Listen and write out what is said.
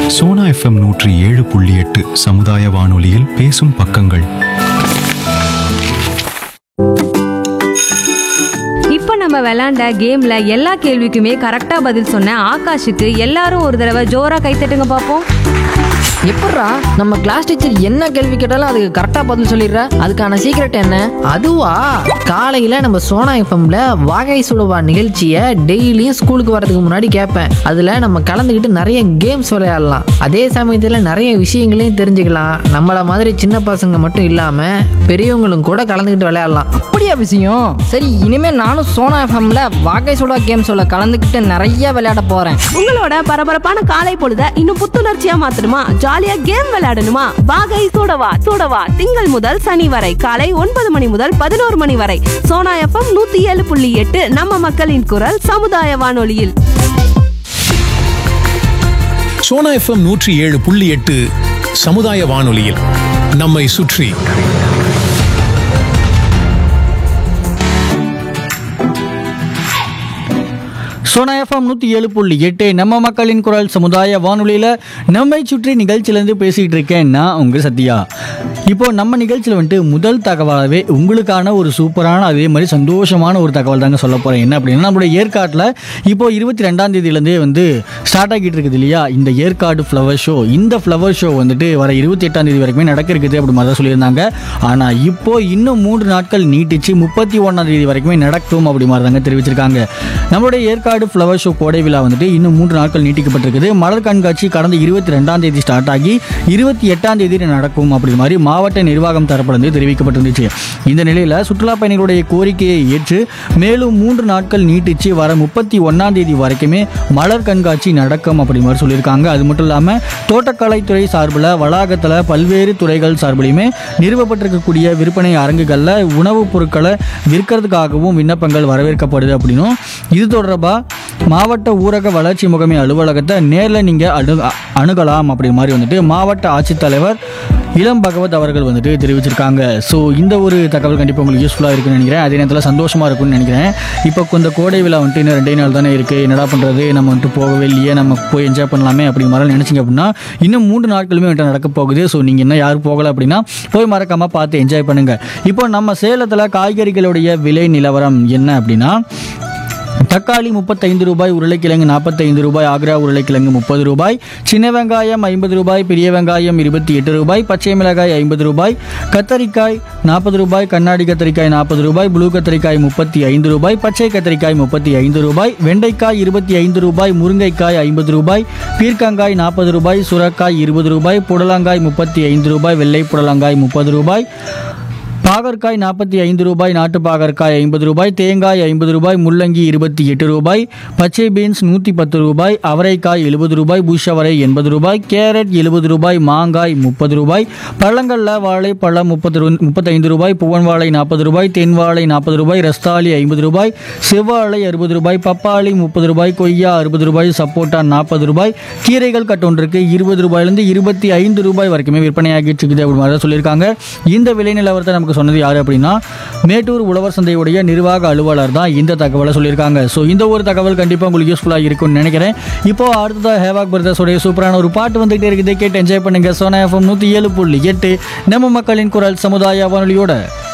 Sona FM நூற்றி ஏழு புள்ளி எட்டு சமுதாய வானொலியில் பேசும் பக்கங்கள் இப்போ நம்ம விளையாண்ட கேம்ல எல்லா கேள்விக்குமே கரெக்டா பதில் சொன்ன ஆகாஷுக்கு எல்லாரும் ஒரு தடவை ஜோரா கைத்தட்டுங்க பார்ப்போம் எப்பட்றா நம்ம கிளாஸ் டீச்சர் என்ன கேள்வி கேட்டாலும் அதுக்கு கரெக்டாக பதில் சொல்லிடுற அதுக்கான சீக்ரெட் என்ன அதுவா காலையில் நம்ம சோனா எஃப்எம்ல வாகை சுடுவா நிகழ்ச்சியை டெய்லியும் ஸ்கூலுக்கு வரதுக்கு முன்னாடி கேட்பேன் அதில் நம்ம கலந்துக்கிட்டு நிறைய கேம்ஸ் விளையாடலாம் அதே சமயத்தில் நிறைய விஷயங்களையும் தெரிஞ்சுக்கலாம் நம்மள மாதிரி சின்ன பசங்க மட்டும் இல்லாமல் பெரியவங்களும் கூட கலந்துக்கிட்டு விளையாடலாம் அப்படியா விஷயம் சரி இனிமே நானும் சோனா எஃப்எம்ல வாகை சுடா கேம்ஸோட கலந்துக்கிட்டு நிறைய விளையாட போறேன் உங்களோட பரபரப்பான காலை பொழுத இன்னும் புத்துணர்ச்சியா மாத்தணுமா ஜாலியா கேம் விளையாடணுமா வாகை சூடவா சூடவா திங்கள் முதல் சனி வரை காலை ஒன்பது மணி முதல் பதினோரு மணி வரை சோனா எஃப்எம் நூத்தி ஏழு புள்ளி எட்டு நம்ம மக்களின் குரல் சமுதாய வானொலியில் சோனா எஃப்எம் நூற்றி ஏழு புள்ளி எட்டு சமுதாய வானொலியில் நம்மை சுற்றி சோனா எஃப்எம் நூற்றி ஏழு புள்ளி எட்டு நம்ம மக்களின் குரல் சமுதாய வானொலியில் நம்மை சுற்றி நிகழ்ச்சியிலேருந்து பேசிகிட்டு இருக்கேன் நான் உங்கள் சத்யா இப்போ நம்ம நிகழ்ச்சியில் வந்துட்டு முதல் தகவலாகவே உங்களுக்கான ஒரு சூப்பரான அதே மாதிரி சந்தோஷமான ஒரு தகவல் தாங்க சொல்ல போகிறேன் என்ன அப்படின்னா நம்மளுடைய ஏற்காட்டில் இப்போ இருபத்தி ரெண்டாம் தேதியிலேருந்தே வந்து ஸ்டார்ட் ஆகிட்டு இருக்குது இல்லையா இந்த ஏற்காடு ஃப்ளவர் ஷோ இந்த ஃப்ளவர் ஷோ வந்துட்டு வர இருபத்தி எட்டாம் தேதி வரைக்குமே நடக்க இருக்குது அப்படி மாதிரி தான் சொல்லியிருந்தாங்க ஆனால் இப்போ இன்னும் மூன்று நாட்கள் நீட்டிச்சு முப்பத்தி ஒன்றாம் தேதி வரைக்குமே நடக்கும் அப்படி மாதிரி தாங்க தெரிவிச்சிருக்காங்க நம்மளுடைய ஏற்காடு ஃப்ளவர் ஷோ கோடை விழா வந்துட்டு இன்னும் மூன்று நாட்கள் நீட்டிக்கப்பட்டிருக்குது மலர் கண்காட்சி கடந்த இருபத்தி ரெண்டாம் தேதி ஸ்டார்ட் ஆகி இருபத்தி எட்டாம் தேதி நடக்கும் அப்படி மாதிரி மாவட்ட நிர்வாகம் தரப்பிலிருந்து தெரிவிக்கப்பட்டிருந்துச்சு இந்த நிலையில் சுற்றுலா பயணிகளுடைய கோரிக்கையை ஏற்று மேலும் மூன்று நாட்கள் நீட்டிச்சு வர முப்பத்தி ஒன்றாம் தேதி வரைக்குமே மலர் கண்காட்சி நடக்கும் அப்படி மாதிரி சொல்லியிருக்காங்க அது மட்டும் இல்லாமல் தோட்டக்கலைத்துறை சார்பில் வளாகத்தில் பல்வேறு துறைகள் சார்பிலையுமே நிறுவப்பட்டிருக்கக்கூடிய விற்பனை அரங்குகளில் உணவுப் பொருட்களை விற்கிறதுக்காகவும் விண்ணப்பங்கள் வரவேற்கப்படுது அப்படின்னும் இது தொடர்பாக மாவட்ட ஊரக வளர்ச்சி முகமை அலுவலகத்தை நேரில் நீங்கள் அணு அணுகலாம் அப்படி மாதிரி வந்துட்டு மாவட்ட ஆட்சித்தலைவர் இளம் பகவத் அவர்கள் வந்துட்டு தெரிவிச்சிருக்காங்க ஸோ இந்த ஒரு தகவல் கண்டிப்பாக உங்களுக்கு யூஸ்ஃபுல்லாக இருக்குன்னு நினைக்கிறேன் அதே நேரத்தில் சந்தோஷமாக இருக்கும்னு நினைக்கிறேன் இப்போ இந்த கோடை விழா வந்துட்டு இன்னும் ரெண்டே நாள் தானே இருக்குது என்னடா பண்ணுறது நம்ம வந்துட்டு போகவே இல்லையே நம்ம போய் என்ஜாய் பண்ணலாமே அப்படி மாதிரி நினச்சிங்க அப்படின்னா இன்னும் மூன்று நாட்களுமே வந்துட்டு நடக்க போகுது ஸோ நீங்கள் என்ன யாரும் போகலை அப்படின்னா போய் மறக்காமல் பார்த்து என்ஜாய் பண்ணுங்கள் இப்போ நம்ம சேலத்தில் காய்கறிகளுடைய விலை நிலவரம் என்ன அப்படின்னா தக்காளி முப்பத்தைந்து ரூபாய் உருளைக்கிழங்கு நாற்பத்தைந்து ரூபாய் ஆக்ரா உருளைக்கிழங்கு முப்பது ரூபாய் சின்ன வெங்காயம் ஐம்பது ரூபாய் பெரிய வெங்காயம் இருபத்தி எட்டு ரூபாய் பச்சை மிளகாய் ஐம்பது ரூபாய் கத்தரிக்காய் நாற்பது ரூபாய் கண்ணாடி கத்தரிக்காய் நாற்பது ரூபாய் ப்ளூ கத்தரிக்காய் முப்பத்தி ஐந்து ரூபாய் பச்சை கத்தரிக்காய் முப்பத்தி ஐந்து ரூபாய் வெண்டைக்காய் இருபத்தி ஐந்து ரூபாய் முருங்கைக்காய் ஐம்பது ரூபாய் பீர்க்கங்காய் நாற்பது ரூபாய் சுரக்காய் இருபது ரூபாய் புடலங்காய் முப்பத்தி ஐந்து ரூபாய் வெள்ளை புடலங்காய் முப்பது ரூபாய் பாகற்காய் நாற்பத்தி ஐந்து ரூபாய் நாட்டு பாகற்காய் ஐம்பது ரூபாய் தேங்காய் ஐம்பது ரூபாய் முள்ளங்கி இருபத்தி எட்டு ரூபாய் பச்சை பீன்ஸ் நூற்றி பத்து ரூபாய் அவரைக்காய் எழுபது ரூபாய் பூஷவரை எண்பது ரூபாய் கேரட் எழுபது ரூபாய் மாங்காய் முப்பது ரூபாய் பழங்களில் வாழை பழம் முப்பது ரூ முப்பத்தைந்து ரூபாய் புவன் வாழை நாற்பது ரூபாய் தென் வாழை நாற்பது ரூபாய் ரஸ்தாலி ஐம்பது ரூபாய் செவ்வாழை அறுபது ரூபாய் பப்பாளி முப்பது ரூபாய் கொய்யா அறுபது ரூபாய் சப்போட்டா நாற்பது ரூபாய் கீரைகள் கட்டொன்றுக்கு இருபது ரூபாயிலிருந்து இருபத்தி ஐந்து ரூபாய் வரைக்குமே விற்பனையாகிட்டு இருக்குது அப்படி மாதிரி தான் சொல்லியிருக்காங்க இந்த விலை நிலவரத்தை நமக்கு சொன்னது யார் அப்படின்னா மேட்டூர் உழவர் சந்தையுடைய நிர்வாக அலுவலர் தான் இந்த தகவலை சொல்லியிருக்காங்க ஸோ இந்த ஒரு தகவல் கண்டிப்பாக உங்களுக்கு யூஸ்ஃபுல்லாக இருக்கும்னு நினைக்கிறேன் இப்போ அடுத்ததாக ஹேவாக் பிரதர்ஸோடைய சூப்பரான ஒரு பாட்டு வந்துகிட்டே இருக்குது கேட்டு என்ஜாய் பண்ணுங்க சோனா எஃப்எம் நூற்றி ஏழு புள்ளி எட்டு நம்ம மக்களின் குரல் சமுதாய வானொலியோட